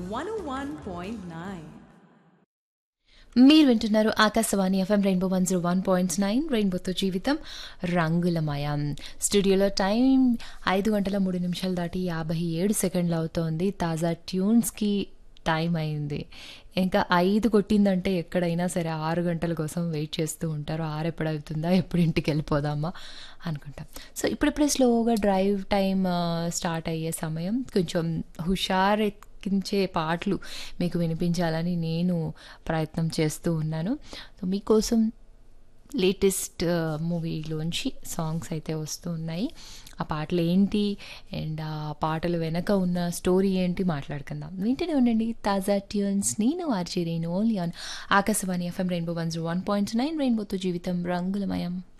101.9. మీరు వింటున్నారు Akashvani FM Rainbow one zero one point nine రెయిన్బోతో జీవితం రంగులమయం స్టూడియోలో టైం ఐదు గంటల మూడు నిమిషాలు దాటి యాభై ఏడు సెకండ్లు అవుతోంది తాజా ట్యూన్స్కి టైం అయింది ఇంకా ఐదు కొట్టిందంటే ఎక్కడైనా సరే ఆరు గంటల కోసం వెయిట్ చేస్తూ ఉంటారు ఆరు ఎప్పుడు అవుతుందా ఎప్పుడు ఇంటికి వెళ్ళిపోదామా అనుకుంటాం సో ఇప్పుడిప్పుడే స్లోగా డ్రైవ్ టైం స్టార్ట్ అయ్యే సమయం కొంచెం హుషార్ ఎక్కించే పాటలు మీకు వినిపించాలని నేను ప్రయత్నం చేస్తూ ఉన్నాను సో మీకోసం లేటెస్ట్ మూవీలోంచి సాంగ్స్ అయితే వస్తూ ఉన్నాయి ఆ పాటలు ఏంటి అండ్ ఆ పాటలు వెనక ఉన్న స్టోరీ ఏంటి మాట్లాడుకుందాం వింటూనే ఉండండి తాజా ట్యూన్స్ నేను RJ Renu only on Akashvani FM Rainbow one zero one point nine రెయిన్బోతో జీవితం రంగులమయం